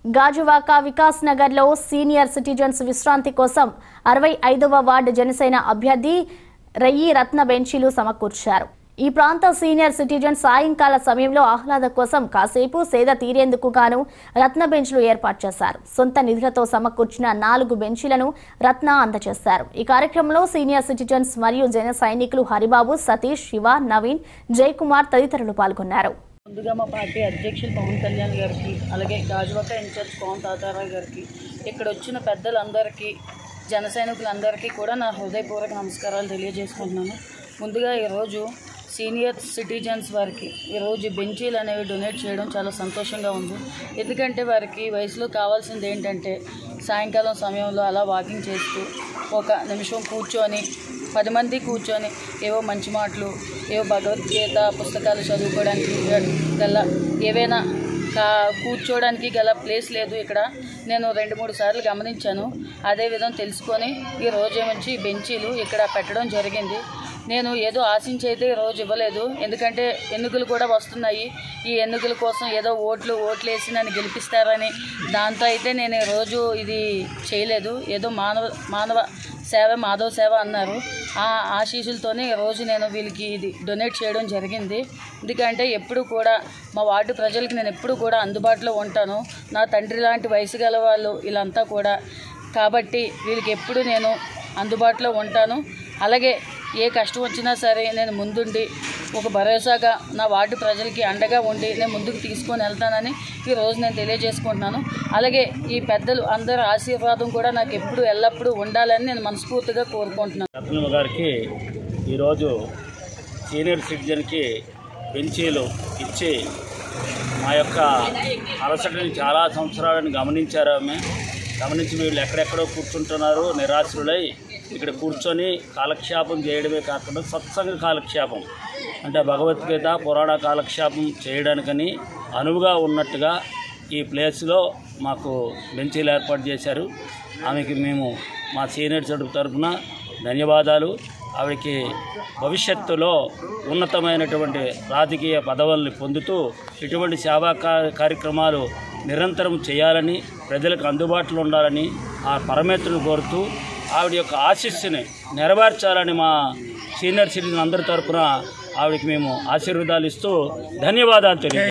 గాజువాక వికాస్ నగర్ లో senior citizens విశ్రాంతి కోసం అరవై ఐదవ వార్డు జనసేన అభ్యర్థి రయ్యి రత్న బెంచీలు సమకూర్చారు ఈ ప్రాంత సీనియర్ సిటిజన్ సాయంకాల సమయంలో ఆహ్లాద కోసం కాసేపు సేద తీరేందుకు గాను రత్న బెంచ్లు ఏర్పాటు చేశారు సొంత నిధులతో సమకూర్చిన నాలుగు బెంచీలను రత్న అందజేశారు ఈ కార్యక్రమంలో సీనియర్ సిటిజన్స్ మరియు జన సైనికులు హరిబాబు సతీష్ శివ నవీన్ జయకుమార్ తదితరులు పాల్గొన్నారు ముందుగా మా పార్టీ అధ్యక్షులు పవన్ కళ్యాణ్ గారికి అలాగే గాజువాక ఇన్ఛార్జ్ పవన్ తాతారావు గారికి ఇక్కడ వచ్చిన పెద్దలందరికీ జన సైనికులందరికీ కూడా నా హృదయపూర్వక నమస్కారాలు తెలియజేసుకుంటున్నాను ముందుగా ఈరోజు సీనియర్ సిటిజన్స్ వారికి ఈరోజు బెంచీలు అనేవి డొనేట్ చేయడం చాలా సంతోషంగా ఉంది ఎందుకంటే వారికి వయసులో కావాల్సింది ఏంటంటే సాయంకాలం సమయంలో అలా వాకింగ్ చేస్తూ ఒక నిమిషం కూర్చొని పది మంది కూర్చొని ఏవో మంచి మాటలు ఏవో భగవద్గీత పుస్తకాలు చదువుకోవడానికి గల ఏవైనా కా కూర్చోవడానికి గల ప్లేస్ లేదు ఇక్కడ నేను రెండు మూడు సార్లు గమనించాను అదే విధం తెలుసుకొని ఈ రోజు నుంచి బెంచీలు ఇక్కడ పెట్టడం జరిగింది నేను ఏదో ఆశించి అయితే ఈ రోజు ఇవ్వలేదు ఎందుకంటే ఎన్నికలు కూడా వస్తున్నాయి ఈ ఎన్నికల కోసం ఏదో ఓట్లు ఓట్లు వేసి నన్ను గెలిపిస్తారని దాంతో అయితే నేను ఈ రోజు ఇది చేయలేదు ఏదో మానవ మానవ సేవ మాధవ సేవ అన్నారు ఆ ఆశీస్సులతోనే ఈ రోజు నేను వీళ్ళకి ఇది డొనేట్ చేయడం జరిగింది ఎందుకంటే ఎప్పుడు కూడా మా వార్డు ప్రజలకి నేను ఎప్పుడు కూడా అందుబాటులో ఉంటాను నా తండ్రి లాంటి వయసు గల వాళ్ళు వీళ్ళంతా కూడా కాబట్టి వీళ్ళకి ఎప్పుడు నేను అందుబాటులో ఉంటాను అలాగే ఏ కష్టం వచ్చినా సరే నేను ముందుండి ఒక భరోసాగా నా వార్డు ప్రజలకి అండగా ఉండి నేను ముందుకు తీసుకొని వెళ్తానని ఈ రోజు నేను తెలియజేసుకుంటున్నాను అలాగే ఈ పెద్దలు అందరి ఆశీర్వాదం కూడా నాకు ఎప్పుడు ఎల్లప్పుడూ ఉండాలని నేను మనస్ఫూర్తిగా కోరుకుంటున్నాను రత్నమ్మ గారికి ఈరోజు సీనియర్ సిటిజన్కి బెంచీలు ఇచ్చి మా యొక్క అలసటని చాలా సంవత్సరాలను గమనించారు ఆమె గమనించి వీళ్ళు ఎక్కడెక్కడో కూర్చుంటున్నారు నిరాశ్రులై ఇక్కడ కూర్చొని కాలక్షేపం చేయడమే కాకుండా సత్సంగ కాలక్షేపం అంటే భగవద్గీత పురాణ కాలక్షేపం చేయడానికని అనువుగా ఉన్నట్టుగా ఈ ప్లేస్లో మాకు బెంచీలు ఏర్పాటు చేశారు ఆమెకి మేము మా సీనియర్ చదువు తరఫున ధన్యవాదాలు ఆవిడకి భవిష్యత్తులో ఉన్నతమైనటువంటి రాజకీయ పదవుల్ని పొందుతూ ఇటువంటి సేవా కా- కార్యక్రమాలు నిరంతరం చేయాలని ప్రజలకు అందుబాటులో ఉండాలని ఆ పరమేశ్వరుని కోరుతూ ఆవిడ యొక్క ఆశీస్సుని నెరవేర్చాలని మా సీనియర్ సిటిజన్ అందరి తరపున ఆవిడకి మేము ఆశీర్వాదాలు ఇస్తూ ధన్యవాదాలు తెలియజేస్తాం